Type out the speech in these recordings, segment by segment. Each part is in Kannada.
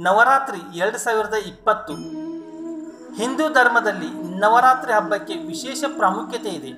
ನವರಾತ್ರಿ ಎರಡು ಸಾವಿರದ ಇಪ್ಪತ್ತು ಹಿಂದೂ ಧರ್ಮದಲ್ಲಿ ನವರಾತ್ರಿ ಹಬ್ಬಕ್ಕೆ ವಿಶೇಷ ಪ್ರಾಮುಖ್ಯತೆ ಇದೆ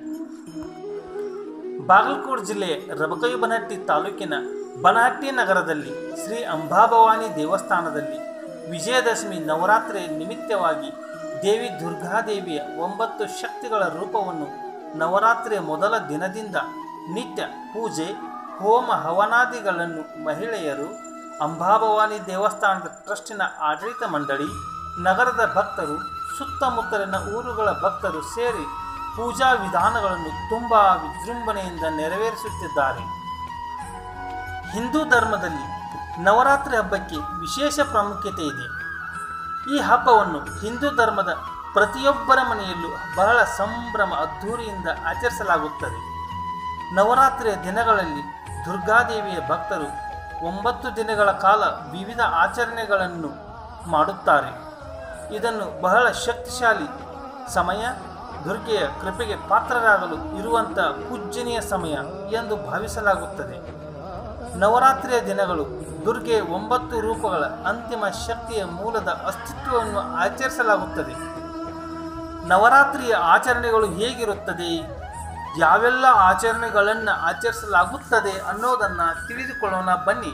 ಬಾಗಲಕೋಟೆ ಜಿಲ್ಲೆಯ ರಬಕವಿ ಬನಹಟ್ಟಿ ತಾಲೂಕಿನ ಬನಹಟ್ಟಿ ನಗರದಲ್ಲಿ ಶ್ರೀ ಅಂಬಾಭವಾನಿ ದೇವಸ್ಥಾನದಲ್ಲಿ ವಿಜಯದಶಮಿ ನವರಾತ್ರಿಯ ನಿಮಿತ್ತವಾಗಿ ದೇವಿ ದುರ್ಗಾದೇವಿಯ ಒಂಬತ್ತು ಶಕ್ತಿಗಳ ರೂಪವನ್ನು ನವರಾತ್ರಿಯ ಮೊದಲ ದಿನದಿಂದ ನಿತ್ಯ ಪೂಜೆ ಹೋಮ ಹವನಾದಿಗಳನ್ನು ಮಹಿಳೆಯರು ಅಂಬಾಭವಾನಿ ದೇವಸ್ಥಾನದ ಟ್ರಸ್ಟಿನ ಆಡಳಿತ ಮಂಡಳಿ ನಗರದ ಭಕ್ತರು ಸುತ್ತಮುತ್ತಲಿನ ಊರುಗಳ ಭಕ್ತರು ಸೇರಿ ಪೂಜಾ ವಿಧಾನಗಳನ್ನು ತುಂಬ ವಿಜೃಂಭಣೆಯಿಂದ ನೆರವೇರಿಸುತ್ತಿದ್ದಾರೆ ಹಿಂದೂ ಧರ್ಮದಲ್ಲಿ ನವರಾತ್ರಿ ಹಬ್ಬಕ್ಕೆ ವಿಶೇಷ ಪ್ರಾಮುಖ್ಯತೆ ಇದೆ ಈ ಹಬ್ಬವನ್ನು ಹಿಂದೂ ಧರ್ಮದ ಪ್ರತಿಯೊಬ್ಬರ ಮನೆಯಲ್ಲೂ ಬಹಳ ಸಂಭ್ರಮ ಅದ್ಧೂರಿಯಿಂದ ಆಚರಿಸಲಾಗುತ್ತದೆ ನವರಾತ್ರಿಯ ದಿನಗಳಲ್ಲಿ ದುರ್ಗಾದೇವಿಯ ಭಕ್ತರು ಒಂಬತ್ತು ದಿನಗಳ ಕಾಲ ವಿವಿಧ ಆಚರಣೆಗಳನ್ನು ಮಾಡುತ್ತಾರೆ ಇದನ್ನು ಬಹಳ ಶಕ್ತಿಶಾಲಿ ಸಮಯ ದುರ್ಗೆಯ ಕೃಪೆಗೆ ಪಾತ್ರರಾಗಲು ಇರುವಂಥ ಪೂಜ್ಯನೀಯ ಸಮಯ ಎಂದು ಭಾವಿಸಲಾಗುತ್ತದೆ ನವರಾತ್ರಿಯ ದಿನಗಳು ದುರ್ಗೆ ಒಂಬತ್ತು ರೂಪಗಳ ಅಂತಿಮ ಶಕ್ತಿಯ ಮೂಲದ ಅಸ್ತಿತ್ವವನ್ನು ಆಚರಿಸಲಾಗುತ್ತದೆ ನವರಾತ್ರಿಯ ಆಚರಣೆಗಳು ಹೇಗಿರುತ್ತದೆ ಯಾವೆಲ್ಲ ಆಚರಣೆಗಳನ್ನು ಆಚರಿಸಲಾಗುತ್ತದೆ ಅನ್ನೋದನ್ನು ತಿಳಿದುಕೊಳ್ಳೋಣ ಬನ್ನಿ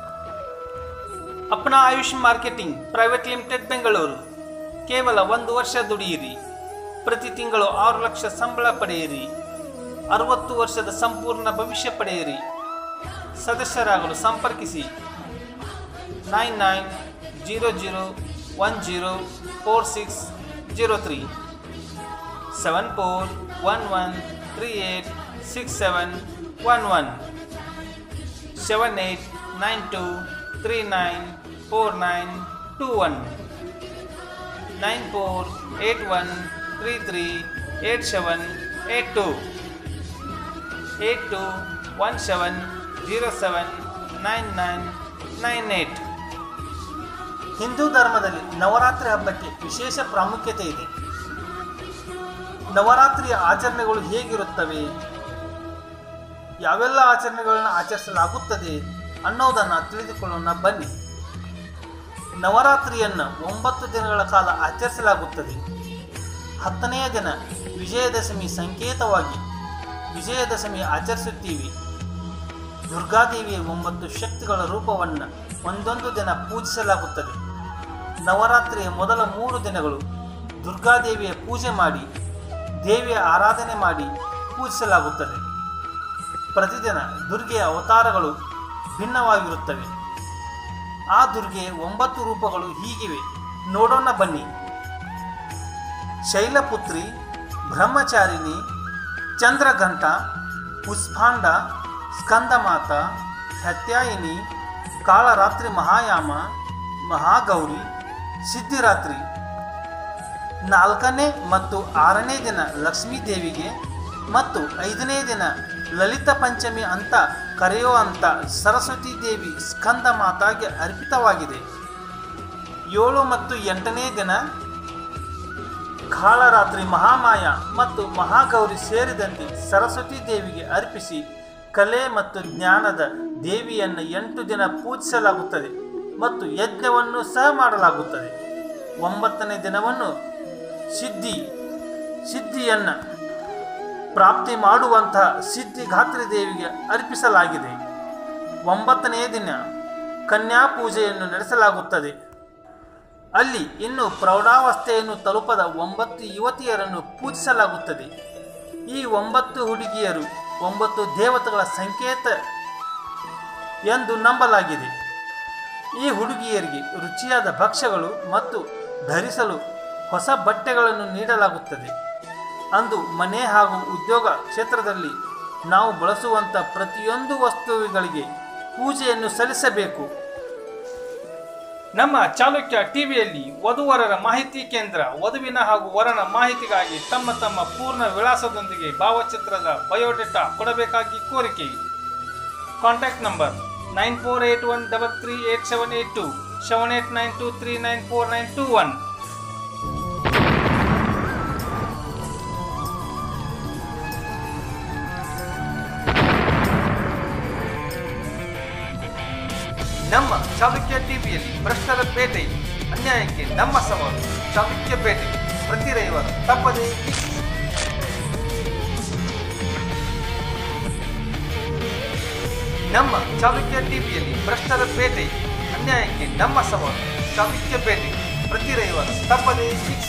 Apna Ayush marketing private limited Bengaluru ಕೇವಲ ಒಂದು ವರ್ಷ ದುಡಿಯಿರಿ ಪ್ರತಿ ತಿಂಗಳು ಆರು ಲಕ್ಷ ಸಂಬಳ ಪಡೆಯಿರಿ ಅರವತ್ತು ವರ್ಷದ ಸಂಪೂರ್ಣ ಭವಿಷ್ಯ ಪಡೆಯಿರಿ ಸದಸ್ಯರಾಗಲು ಸಂಪರ್ಕಿಸಿ nine nine zero zero one zero four six zero three seven four one one three eight six seven one one seven eight nine two three nine four nine two one nine four eight one three three eight seven eight two eight two one seven zero seven nine nine nine eight Hindu ಧರ್ಮದಲ್ಲಿ ನವರಾತ್ರಿ ಹಬ್ಬಕ್ಕೆ ವಿಶೇಷ ಪ್ರಾಮುಖ್ಯತೆ ಇದೆ ನವರಾತ್ರಿಯ ಆಚರಣೆಗಳು ಹೇಗಿರುತ್ತವೆ ಯಾವೆಲ್ಲ ಆಚರಣೆಗಳನ್ನು ಆಚರಿಸಲಾಗುತ್ತದೆ ಅನ್ನೋದನ್ನು ತಿಳಿದುಕೊಳ್ಳೋಣ ಬನ್ನಿ ನವರಾತ್ರಿಯನ್ನು ಒಂಬತ್ತು ದಿನಗಳ ಕಾಲ ಆಚರಿಸಲಾಗುತ್ತದೆ ಹತ್ತನೆಯ ದಿನ ವಿಜಯದಶಮಿ ಸಂಕೇತವಾಗಿ ವಿಜಯದಶಮಿ ಆಚರಿಸುತ್ತೀವಿ ದುರ್ಗಾದೇವಿಯ ಒಂಬತ್ತು ಶಕ್ತಿಗಳ ರೂಪವನ್ನು ಒಂದೊಂದು ದಿನ ಪೂಜಿಸಲಾಗುತ್ತದೆ ನವರಾತ್ರಿಯ ಮೊದಲ ಮೂರು ದಿನಗಳು ದುರ್ಗಾದೇವಿಯ ಪೂಜೆ ಮಾಡಿ ದೇವಿಯ ಆರಾಧನೆ ಮಾಡಿ ಪೂಜಿಸಲಾಗುತ್ತದೆ ಪ್ರತಿದಿನ ದುರ್ಗೆಯ ಅವತಾರಗಳು ಭಿನ್ನವಾಗಿರುತ್ತವೆ ಆ ದುರ್ಗೆಯ ಒಂಬತ್ತು ರೂಪಗಳು ಹೀಗಿವೆ ನೋಡೋಣ ಬನ್ನಿ ಶೈಲಪುತ್ರಿ ಬ್ರಹ್ಮಚಾರಿಣಿ ಚಂದ್ರಘಂಟ ಪುಷ್ಪಾಂಡ ಸ್ಕಂದಮಾತ ಹತ್ಯಾಯಿನಿ ಕಾಳರಾತ್ರಿ ಮಹಾಯಾಮ ಮಹಾಗೌರಿ ಸಿದ್ಧಿರಾತ್ರಿ ನಾಲ್ಕನೇ ಮತ್ತು ಆರನೇ ದಿನ ಲಕ್ಷ್ಮೀ ದೇವಿಗೆ ಮತ್ತು ಐದನೇ ದಿನ ಲಲಿತ ಪಂಚಮಿ ಅಂತ ಕರೆಯುವಂಥ ಸರಸ್ವತಿ ದೇವಿ ಸ್ಕಂದ ಮಾತಾಗೆ ಅರ್ಪಿತವಾಗಿದೆ ಏಳು ಮತ್ತು ಎಂಟನೇ ದಿನ ಕಾಳರಾತ್ರಿ ಮಹಾಮಾಯ ಮತ್ತು ಮಹಾಗೌರಿ ಸೇರಿದಂತೆ ಸರಸ್ವತಿ ದೇವಿಗೆ ಅರ್ಪಿಸಿ ಕಲೆ ಮತ್ತು ಜ್ಞಾನದ ದೇವಿಯನ್ನು ಎಂಟು ದಿನ ಪೂಜಿಸಲಾಗುತ್ತದೆ ಮತ್ತು ಯಜ್ಞವನ್ನು ಸಹ ಮಾಡಲಾಗುತ್ತದೆ ಒಂಬತ್ತನೇ ದಿನವನ್ನು ಸಿದ್ಧಿ ಸಿದ್ಧಿಯನ್ನು ಪ್ರಾಪ್ತಿ ಮಾಡುವಂತಹ ಸಿದ್ಧಿಗಾತ್ರಿ ದೇವಿಗೆ ಅರ್ಪಿಸಲಾಗಿದೆ ಒಂಬತ್ತನೆಯ ದಿನ ಕನ್ಯಾ ಪೂಜೆಯನ್ನು ನಡೆಸಲಾಗುತ್ತದೆ ಅಲ್ಲಿ ಇನ್ನು ಪ್ರೌಢಾವಸ್ಥೆಯನ್ನು ತಲುಪದ ಒಂಬತ್ತು ಯುವತಿಯರನ್ನು ಪೂಜಿಸಲಾಗುತ್ತದೆ ಈ ಒಂಬತ್ತು ಹುಡುಗಿಯರು ಒಂಬತ್ತು ದೇವತೆಗಳ ಸಂಕೇತ ಎಂದು ನಂಬಲಾಗಿದೆ ಈ ಹುಡುಗಿಯರಿಗೆ ರುಚಿಯಾದ ಭಕ್ಷ್ಯಗಳು ಮತ್ತು ಧರಿಸಲು ಹೊಸ ಬಟ್ಟೆಗಳನ್ನು ನೀಡಲಾಗುತ್ತದೆ ಅಂದು ಮನೆ ಹಾಗೂ ಉದ್ಯೋಗ ಕ್ಷೇತ್ರದಲ್ಲಿ ನಾವು ಬಳಸುವಂಥ ಪ್ರತಿಯೊಂದು ವಸ್ತುಗಳಿಗೆ ಪೂಜೆಯನ್ನು ಸಲ್ಲಿಸಬೇಕು ನಮ್ಮ ಚಾಲುಕ್ಯ ಟಿವಿಯಲ್ಲಿ ವಧುವರರ ಮಾಹಿತಿ ಕೇಂದ್ರ ವಧುವಿನ ಹಾಗೂ ವರನ ಮಾಹಿತಿಗಾಗಿ ತಮ್ಮ ತಮ್ಮ ಪೂರ್ಣ ವಿಳಾಸದೊಂದಿಗೆ ಭಾವಚಿತ್ರದ ಬಯೋಡೇಟಾ ಕೊಡಬೇಕಾಗಿ ಕೋರಿಕೆ contact number nine four eight one double three eight seven eight two seven eight nine two three nine four nine two one ನಮ್ಮ ಚಾಲುಕ್ಯ ಟಿವಿಯಲ್ಲಿ ಭ್ರಷ್ಟರ ಬೇಟೆ ಅನ್ಯಾಯಕ್ಕೆ ನಮ್ಮ ಸವಾಲು ಚಾಲುಕ್ಯ ಬೇಟೆ ಪ್ರತಿ ರವಿವಾರ ತಪ್ಪದೇ ನಮ್ಮ ಚಾಲುಕ್ಯ ಟಿವಿಯಲ್ಲಿ ಭ್ರಷ್ಟರ ಬೇಟೆ ಅನ್ಯಾಯಕ್ಕೆ ನಮ್ಮ ಸವಾಲು ಚಾಲುಕ್ಯ ಬೇಟೆ ಪ್ರತಿ ರವಿವಾರ ತಪ್ಪದೇ ವೀಕ್ಷಿಸಿ.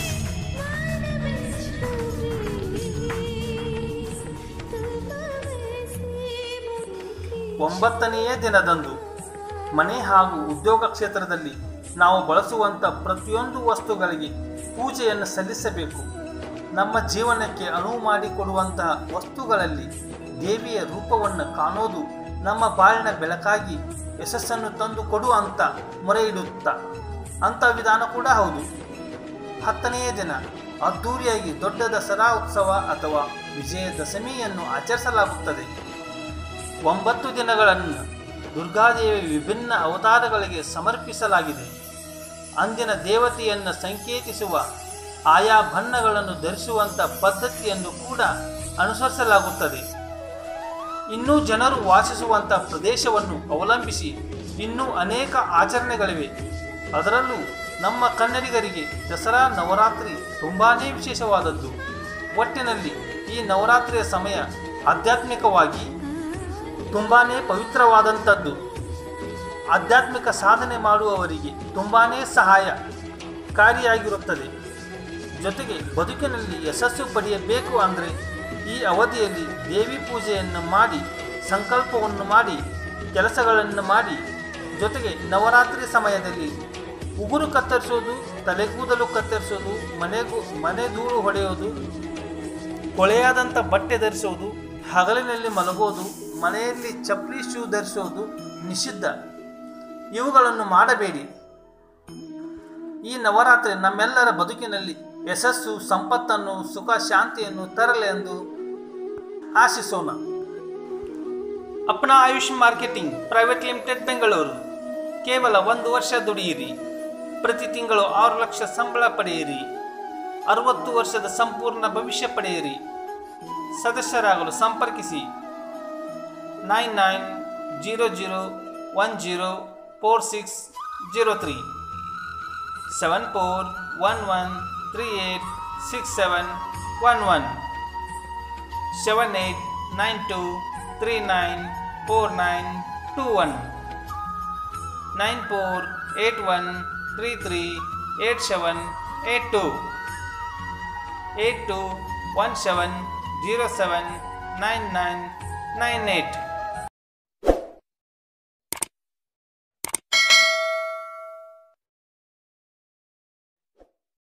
ಒಂಬತ್ತನೆಯ ದಿನದಂದು ಮನೆ ಹಾಗೂ ಉದ್ಯೋಗ ಕ್ಷೇತ್ರದಲ್ಲಿ ನಾವು ಬಳಸುವಂಥ ಪ್ರತಿಯೊಂದು ವಸ್ತುಗಳಿಗೆ ಪೂಜೆಯನ್ನು ಸಲ್ಲಿಸಬೇಕು ನಮ್ಮ ಜೀವನಕ್ಕೆ ಅನುವು ಮಾಡಿಕೊಡುವಂತಹ ವಸ್ತುಗಳಲ್ಲಿ ದೇವಿಯ ರೂಪವನ್ನು ಕಾಣೋದು ನಮ್ಮ ಬಾಳಿನ ಬೆಳಕಾಗಿ ಯಶಸ್ಸನ್ನು ತಂದು ಕೊಡು ಅಂತ ಮೊರೆ ಇಡುತ್ತಾ ಅಂಥ ವಿಧಾನ ಕೂಡ ಹೌದು ಹತ್ತನೆಯ ದಿನ ಅದ್ಧೂರಿಯಾಗಿ ದೊಡ್ಡ ದಸರಾ ಉತ್ಸವ ಅಥವಾ ವಿಜಯದಶಮಿಯನ್ನು ಆಚರಿಸಲಾಗುತ್ತದೆ ಒಂಬತ್ತು ದಿನಗಳನ್ನು ದುರ್ಗಾದೇವಿಯ ವಿಭಿನ್ನ ಅವತಾರಗಳಿಗೆ ಸಮರ್ಪಿಸಲಾಗಿದೆ ಅಂದಿನ ದೇವತೆಯನ್ನು ಸಂಕೇತಿಸುವ ಆಯಾ ಬಣ್ಣಗಳನ್ನು ಧರಿಸುವಂಥ ಪದ್ಧತಿಯನ್ನು ಕೂಡ ಅನುಸರಿಸಲಾಗುತ್ತದೆ ಇನ್ನೂ ಜನರು ವಾಸಿಸುವಂಥ ಪ್ರದೇಶವನ್ನು ಅವಲಂಬಿಸಿ ಇನ್ನೂ ಅನೇಕ ಆಚರಣೆಗಳಿವೆ ಅದರಲ್ಲೂ ನಮ್ಮ ಕನ್ನಡಿಗರಿಗೆ ದಸರಾ ನವರಾತ್ರಿ ತುಂಬಾ ವಿಶೇಷವಾದದ್ದು ಒಟ್ಟಿನಲ್ಲಿ ಈ ನವರಾತ್ರಿಯ ಸಮಯ ಆಧ್ಯಾತ್ಮಿಕವಾಗಿ ತುಂಬಾ ಪವಿತ್ರವಾದಂಥದ್ದು ಆಧ್ಯಾತ್ಮಿಕ ಸಾಧನೆ ಮಾಡುವವರಿಗೆ ತುಂಬಾ ಸಹಾಯಕಾರಿಯಾಗಿರುತ್ತದೆ ಜೊತೆಗೆ ಬದುಕಿನಲ್ಲಿ ಯಶಸ್ಸು ಪಡೆಯಬೇಕು ಅಂದರೆ ಈ ಅವಧಿಯಲ್ಲಿ ದೇವಿ ಪೂಜೆಯನ್ನು ಮಾಡಿ ಸಂಕಲ್ಪವನ್ನು ಮಾಡಿ ಕೆಲಸಗಳನ್ನು ಮಾಡಿ ಜೊತೆಗೆ ನವರಾತ್ರಿ ಸಮಯದಲ್ಲಿ ಉಗುರು ಕತ್ತರಿಸೋದು ತಲೆಗೂದಲು ಕತ್ತರಿಸೋದು ಮನೆಗೂ ಮನೆ ದೂರು ಹೊಡೆಯೋದು ಕೊಳೆಯಾದಂಥ ಬಟ್ಟೆ ಧರಿಸೋದು ಹಗಲಿನಲ್ಲಿ ಮಲಗೋದು ಮನೆಯಲ್ಲಿ ಚಪ್ಪಲಿ ಶೂ ಧರಿಸೋದು ನಿಷಿದ್ಧ ಇವುಗಳನ್ನು ಮಾಡಬೇಡಿ ಈ ನವರಾತ್ರಿ ನಮ್ಮೆಲ್ಲರ ಬದುಕಿನಲ್ಲಿ ಯಶಸ್ಸು ಸಂಪತ್ತನ್ನು ಸುಖ ಶಾಂತಿಯನ್ನು ತರಲಿ ಎಂದು ಆಶಿಸೋಣ Apna Ayush marketing private limited Bengaluru ಕೇವಲ ಒಂದು ವರ್ಷ ದುಡಿಯಿರಿ ಪ್ರತಿ ತಿಂಗಳು ಆರು ಲಕ್ಷ ಸಂಬಳ ಪಡೆಯಿರಿ ಅರವತ್ತು ವರ್ಷದ ಸಂಪೂರ್ಣ ಭವಿಷ್ಯ ಪಡೆಯಿರಿ ಸದಸ್ಯರಾಗಲು ಸಂಪರ್ಕಿಸಿ nine nine zero zero one zero four six zero three seven four one one three eight six seven one one seven eight nine two three nine four nine two one nine four eight one three three eight seven eight two eight two one seven zero seven nine nine nine eight